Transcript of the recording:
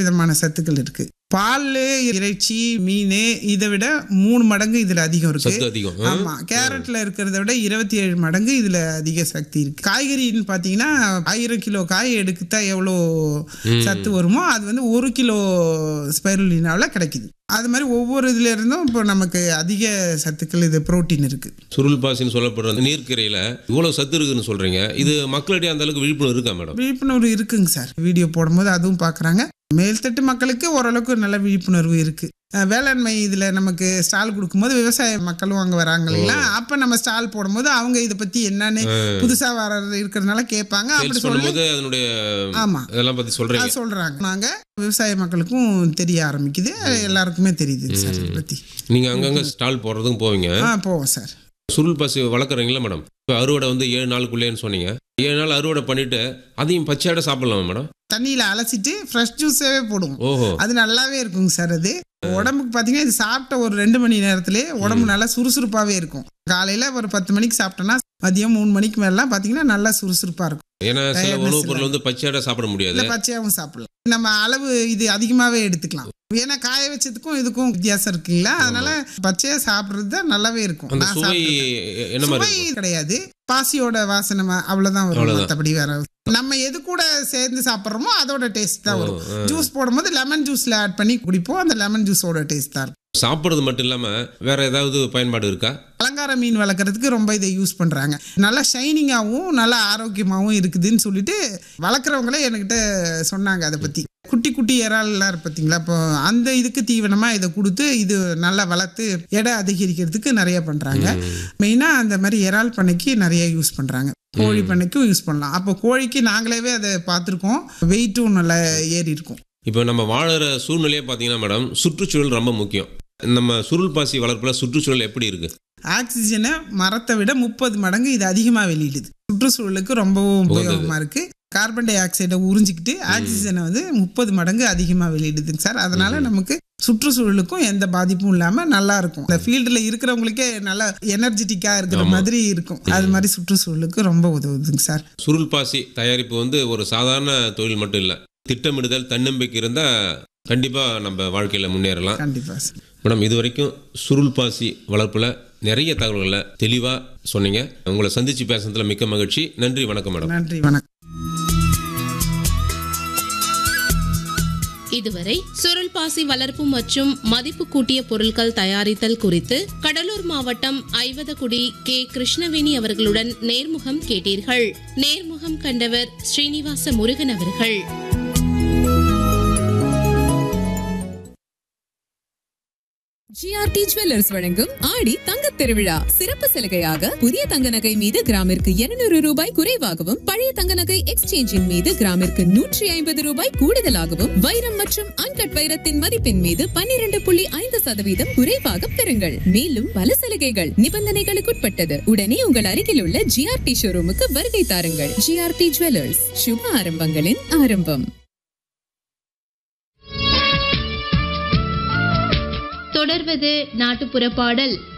விதமான சத்துக்கள் இருக்கு பால் இறைச்சி மீன் இதை விட மூணு மடங்கு இதுல அதிகம் இருக்கு சத்து அதிகம் ஆ? ஆமா கேரட்ல இருக்கிறத விட இருபத்தி ஏழு மடங்கு இதுல அதிக சக்தி இருக்கு காய்கறின்னு பாத்தீங்கன்னா ஆயிரம் கிலோ காய் எடுத்தா எவ்வளோ சத்து வருமோ அது வந்து ஒரு கிலோ ஸ்பைருலினாவில் கிடைக்குது அது மாதிரி ஒவ்வொரு இதுல இருந்தும் இப்போ நமக்கு அதிக சத்துக்கள் இது புரோட்டீன் இருக்கு சுருள் பாசின்னு சொல்லப்படுற அந்த நீர்க்கரையில இவ்வளவு சத்து இருக்குன்னு சொல்றீங்க இது மக்களிடையே அந்த அளவுக்கு விழிப்புணர்வு இருக்கா மேடம் விழிப்புணர்வு இருக்குங்க சார் வீடியோ போடும்போது அதுவும் பார்க்குறாங்க மேல்தட்டு மக்களுக்கு ஓரளவுக்கு நல்ல விழிப்புணர்வு இருக்கு அஹ் வேளாண்மை இதுல நமக்கு ஸ்டால் கொடுக்கும்போது விவசாய மக்களும் அங்க வராங்க இல்லைங்களா அப்ப நம்ம ஸ்டால் போடும்போது அவங்க இதை பத்தி என்னன்னு புதுசா வர இருக்கிறதுனால கேட்பாங்க அப்படி சேல்ஸ் சொல்லி பண்ணும்போது அதனுடைய ஆமா இதெல்லாம் பத்தி சொல்றீங்க அது சொல்றாங்க நாங்க விவசாய மக்களுக்கும் தெரிய ஆரம்பிக்குது எல்லாருக்குமே தெரியுது சார் இதை பத்தி நீங்க அங்கங்க ஸ்டால் போடுறதுக்கும் போவீங்க ஆ போவோம் சார் சுருள் பாசி வளர்க்குறீங்களா மேடம் இப்போ அறுவடை வந்து ஏழு நாளுக்குள்ளேன்னு சொன்னீங்க ஏழு நாள் அறுவடை பண்ணிட்டு அதையும் பச்சையாட சாப்பிடலாமா மேடம் தண்ணியில அலசிட்டு ஃப்ரெஷ் ஜூஸாவே போடுவோம் ஓஹோ அது நல்லாவே இருக்குங்க சார் அது உடம்புக்கு பார்த்தீங்கன்னா இது சாப்பிட்ட ஒரு ரெண்டு மணி நேரத்திலே உடம்பு நல்லா சுறுசுறுப்பாகவே இருக்கும் காலையில் ஒரு பத்து மணிக்கு சாப்பிட்டோன்னா மதியம் மூணு மணிக்கு மேலாம் பார்த்தீங்கன்னா நல்லா சுறுசுறுப்பாக இருக்கும் ஏன்னா சில Tiredness உணவுப் பொருள் வந்து பச்சையாட சாப்பிட முடியாது இல்லை பச்சையாகவும் சாப்பிடலாம் நம்ம அளவு இது அதிகமாகவே எடுத்துக்கலாம் ஏன்னா காய வச்சதுக்கும் இதுக்கும் வித்தியாசம் இருக்குல்ல அதனால பச்சையாக சாப்பிட்றது தான் நல்லாவே இருக்கும் அந்த நான் சுவை சாப்பிட்றது. என்ன மாதிரி சுவை இருக்கும் கிடையாது பாசியோட வாசனை ம- அவ்வளவுதான் வரும் அவ்வளவுதான். மற்றபடி வேற நம்ம எது கூட சேர்ந்து சாப்பிட்றோமோ அதோட டேஸ்ட் தான் வரும் ஆ. ஜூஸ் போடும்போது லெமன் ஜூஸ்ல ஆட் பண்ணி குடிப்போம் அந்த லெமன் ஜூஸோட டேஸ்ட் தான் இருக்கும் சாப்பிட்றது மட்டும் இல்லாம வேற ஏதாவது பயன்பாடு இருக்கா அலங்கார மீன் வளர்க்குறதுக்கு ரொம்ப இதை யூஸ் பண்ணுறாங்க நல்லா ஷைனிங்காகவும் நல்லா ஆரோக்கியமாகவும் இருக்குதுன்னு சொல்லிட்டு வளர்க்குறவங்களே என்கிட்ட சொன்னாங்க அதை பற்றி குட்டி குட்டி இறால்லாம் இருக்கு பார்த்தீங்களா இப்போ அந்த இதுக்கு தீவனமாக இதை கொடுத்து இது நல்லா வளர்த்து எடை அதிகரிக்கிறதுக்கு நிறைய பண்ணுறாங்க மெயினாக அந்த மாதிரி இறால் பண்ணைக்கு நிறைய யூஸ் பண்ணுறாங்க கோழி பண்ணைக்கும் யூஸ் பண்ணலாம் அப்போ கோழிக்கு நாங்களே அதை பார்த்துருக்கோம் வெயிட்டும் நல்லா ஏறி இருக்கும் இப்போ நம்ம வாழற சூழ்நிலையே பார்த்தீங்கன்னா மேடம் சுற்றுச்சூழல் ரொம்ப முக்கியம் நம்ம சுருள் பாசி வளர்ப்புல சுற்றுச்சூழல் எப்படி இருக்கு ஆக்சிஜனை மரத்தை விட முப்பது மடங்கு இது அதிகமாக வெளியிடுது சுற்றுச்சூழலுக்கு ரொம்பவும் உபயோகமாக இருக்கு கார்பன் டை ஆக்சைடை உறிஞ்சிக்கிட்டு ஆக்சிஜனை வந்து முப்பது மடங்கு அதிகமாக வெளியிடுதுங்க சார் அதனால நமக்கு சுற்றுச்சூழலுக்கும் எந்த பாதிப்பும் இல்லாமல் நல்லா இருக்கும் இந்த ஃபீல்டில் இருக்கிறவங்களுக்கே நல்லா எனர்ஜெட்டிக்காக இருக்கிற மாதிரி இருக்கும் அது மாதிரி சுற்றுச்சூழலுக்கு ரொம்ப உதவுதுங்க சார் சுருள் பாசி தயாரிப்பு வந்து ஒரு சாதாரண தொழில் மட்டும் இல்லை திட்டமிடுதல் தன்னம்பிக்கை இருந்தால் கண்டிப்பாக நம்ம வாழ்க்கையில் முன்னேறலாம் கண்டிப்பாக சார் மேடம் இது வரைக்கும் சுருள் பாசி வளர்ப்பில் நிறைய தகவல்களை தெளிவாக சொன்னீங்க உங்களை சந்திச்சு பேசுனதுல மிக்க மகிழ்ச்சி நன்றி வணக்கம் மேடம் நன்றி வணக்கம் இதுவரை சுருள் பாசி வளர்ப்பு மற்றும் மதிப்பு கூட்டிய பொருட்கள் தயாரித்தல் குறித்து கடலூர் மாவட்டம் ஐவதகுடி கே கிருஷ்ணவேணி அவர்களுடன் நேர்முகம் கேட்டீர்கள் நேர்முகம் கண்டவர் ஸ்ரீனிவாச முருகன் அவர்கள் ஜிஆர்டி ஜுவல்லர்ஸ் வழங்கும் ஆடி தங்கத் திருவிழா சிறப்பு சலுகையாக புதிய தங்க நகை மீது கிராமிற்கு 200 ரூபாய் குறைவாகவும் பழைய தங்க நகை எக்ஸ்சேஞ்சின் மீது கிராமிற்கு நூற்றி ஐம்பது ரூபாய் கூடுதலாகவும் வைரம் மற்றும் அன்கட் வைரத்தின் மதிப்பின் மீது 12.5% புள்ளி ஐந்து சதவீதம் குறைவாக பெறுங்கள் மேலும் பல சலுகைகள் நிபந்தனைகளுக்குட்பட்டது உடனே உங்கள் அருகில் உள்ள ஜிஆர்டி ஷோரூமுக்கு வருகை தாருங்கள் ஜிஆர்டி ஜுவல்லர்ஸ் சுப ஆரம்பங்களின் ஆரம்பம் தொடர்வது நாட்டுப்புற பாடல்